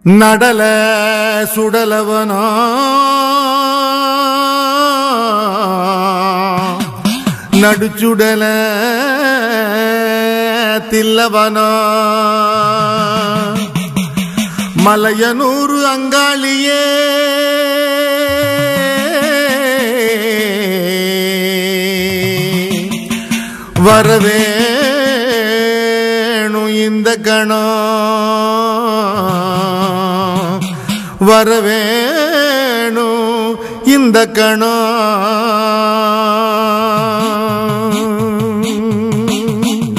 நடல சுடலவனோ நடுச்சுடல தில்லவனோ மலையனூறு அங்காளியே வரவேணும் இந்த கணம் வரவேணும் இந்த கணம்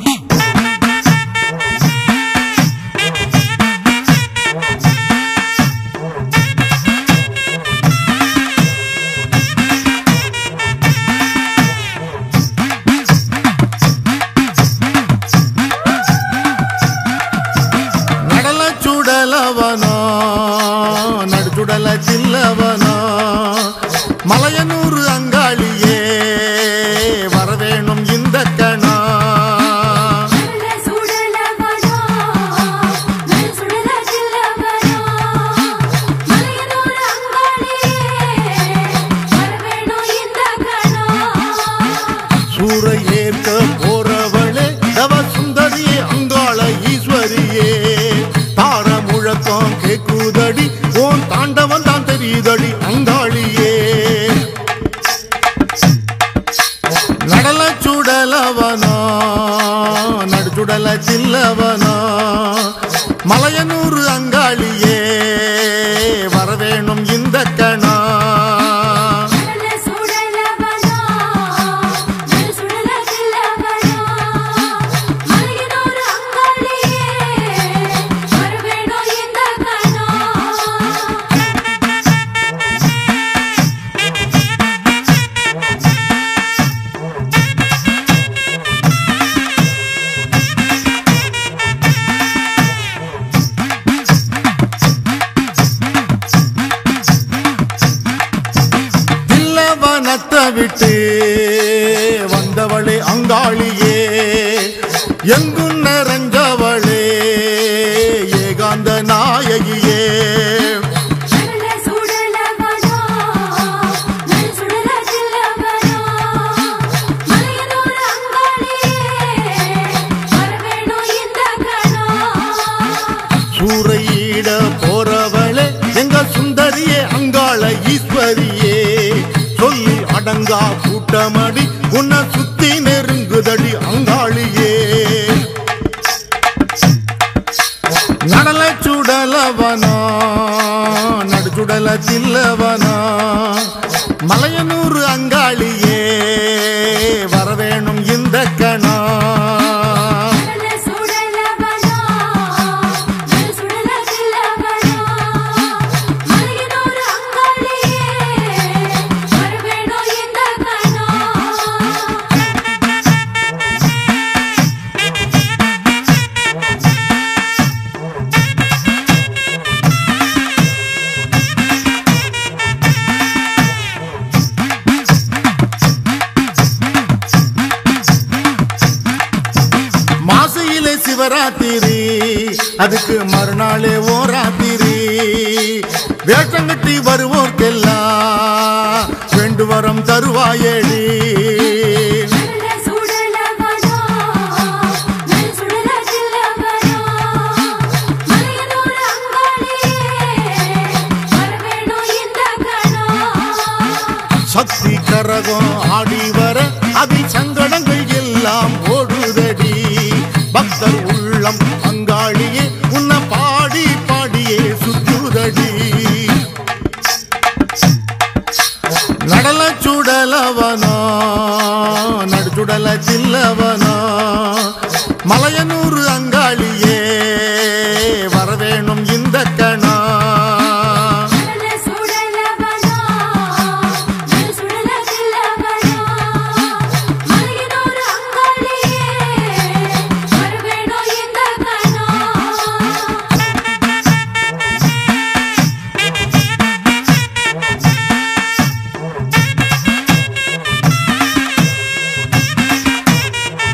நடல சுடலவனோ நடுச்சுடல சில்லவனோ மலையனூர் அங்காளியே வரவேணும் இந்த கணா சுடல சுடலவனோ நல் சுடல சில்லவனோ மலையனூர் அங்காளியே வரவேணும் இந்த கணோ சூரை ஏற்க போறவளே தவ சுந்தரியே அங்காள ஈஸ்வரியே தார முழக்கம் கேக்குதடி ஓன் தாண்டவன் தான் தெரியுதடி அங்காளியே நடல சுடலவனோ நடுச்சுடல சில்லவனோ மலையனூர் அங்காளியே வரவேணும் இந்த கணா சுடல சுடலவனோ நல் சுடல சில்லவனோ மலையனூர் அங்காளியே வரவேணும் இந்த கணோ தில்லவனத்தை விட்டு வந்தவளே அங்காளியே எங்கும் நிறைஞ்சவளே ஏகாந்த நாயகியே சுடல சுடலவனோ நல் சுடல சில்லவனோ மலையனூர் அங்காளியே வரவேணும் இந்த கணோ சூறையிட போறவளே எங்க சுந்தரியே அங்காள ஈஸ்வரியே சொல்லி அடங்கா கூட்டமடி உன்னை சுத்தி நெருங்குதடி அங்காளியே நடல சுடலவனோ நடுச்சுடல சில்லவனோ மலையனூர் அங்காளியே வரவேணும் இந்த கணா சுடல சுடலவனோ நல் சுடல சில்லவனோ மலையனூர் அங்காளியே வரவேணும் இந்த கணோ மாசையிலே சிவராத்திரி அதுக்கு மறுநாளே ஓராத்திரி வேஷங்கட்டி வருவோர்க்கெல்லாம் வேண்டு வரம் தருவாயேடி சுடல சுடலவனோ நல் சுடல சில்லவனோ மலையனூர் அங்காளியே வரவேணும் இந்த கணோ சக்தி கரகம் ஆடி வர அதில் சங்கடங்கள் எல்லாம் ஓடுதடி பக்தர் உள்ளம் அங்காளியே உன்னை பாடி பாடியே சுற்றுதடி நடல சுடலவனோ நடுச்சுடல சில்லவனோ மலையனூர் அங்காளியே வரவேணும் இந்த கணா சுடல சுடலவனோ நல் சுடல சில்லவனோ மலையனூர் அங்காளியே வரவேணும் இந்த கணோ நடல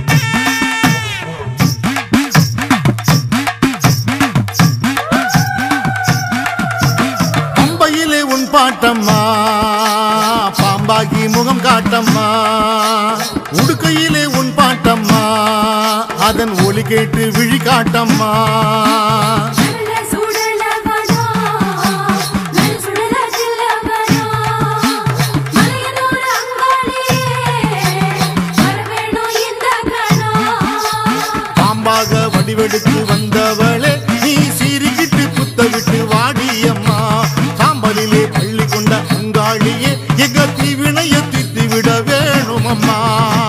பாட்டம்மா பாம்பாகி முகம் காட்டம்மா உடுக்கையிலே உன் பாட்டம்மா அதன் ஒலி கேட்டு விழி காட்டம்மா கடல சுடலவனோ நெல் சுடல தில்லவனோ மலையனோட அங்காளியே வரவேணும் இந்த கணம் பாம்பாக வடிவெடுத்து வந்தவளே நீ சீறிக்கிட்டு புத்த விட்டு வாடியம்மா சாம்பலிலே பள்ளி கொண்ட அங்காளியே எங்க தீவினைய தித்து விட வேணுமம்மா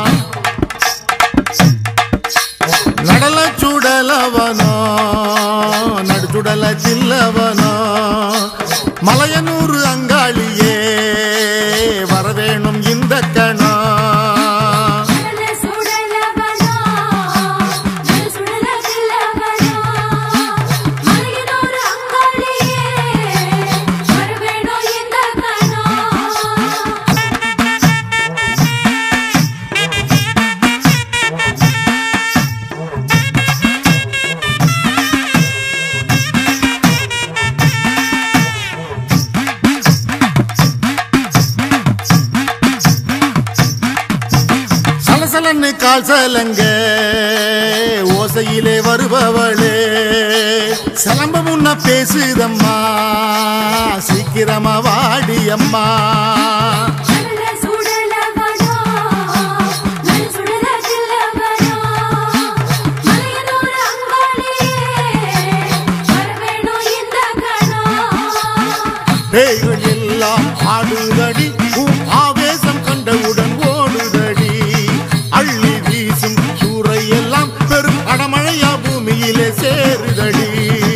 நடல சுடலவனோ நடுச்சுடல சில்லவனோ மலையனூர் அங்காளியே வரவேணும் இந்த கணம் கடல சுடலவனோ நெல் சுடல தில்லவனோ மலையனோட அங்காளியே வரவேணும் இந்த கணம் சலசலன்னு கால் சலங்க ஓசையிலே வருபவளே சிலம்ப முன்ன பேசுதம்மா சீக்கிரமா வாடியம்மா கடல சுடலவனோ நெல் சுடல தில்லவனோ மலையனோட அங்காளியே வரவேணும் இந்த கணம் பேய்கள் எல்லாம் ஆடுதடி உன் ஆவேசம் கண்டவுடன் ஓடுதடி அள்ளி வீசும் சூறை எல்லாம் பெரும் அடமழையா பூமியிலே சேருதடி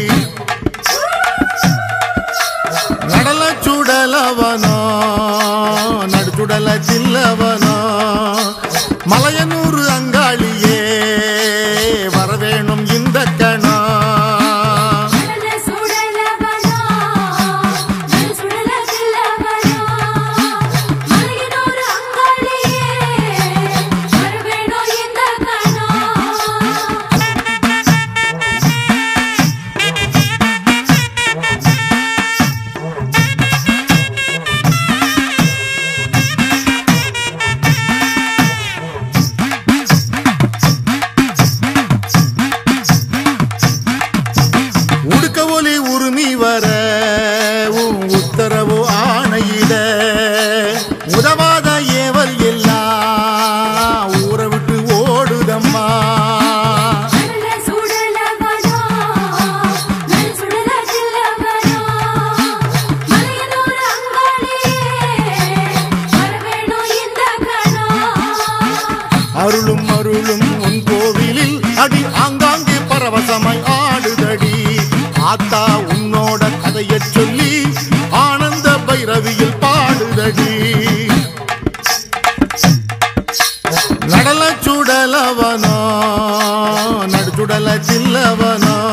நடல சுடலவனோ நடுச்சுடல சில்லவனோ மலையனூர் அங்காளியே வரவேணும் இந்த கணம் கடல சுடலவனோ நெல் சுடல தில்லவனோ மலையனோட அங்காளியே வரவேணும் இந்த கணம் உடுக்க ஒலி உருமி வர உன் உத்தரவு ஆணையிட உதவாத ஏவல் எல்லாம் ஊரை விட்டு ஓடுதம்மா கடல சுடலவனோ நெல் சுடல தில்லவனோ மலையனோட அங்காளியே வரவேணும் இந்த கணம் அருளும் அருளும் உன் கோவிலில் அடி ஆங்காங்கே பரவசமாய் ஆடுதடி ஆத்தா உன்னோட கதையச் சொல்லி ஆனந்த பைரவியில் பாடுதடி நடல சுடலவனோ நடுச்சுடல சில்லவனோ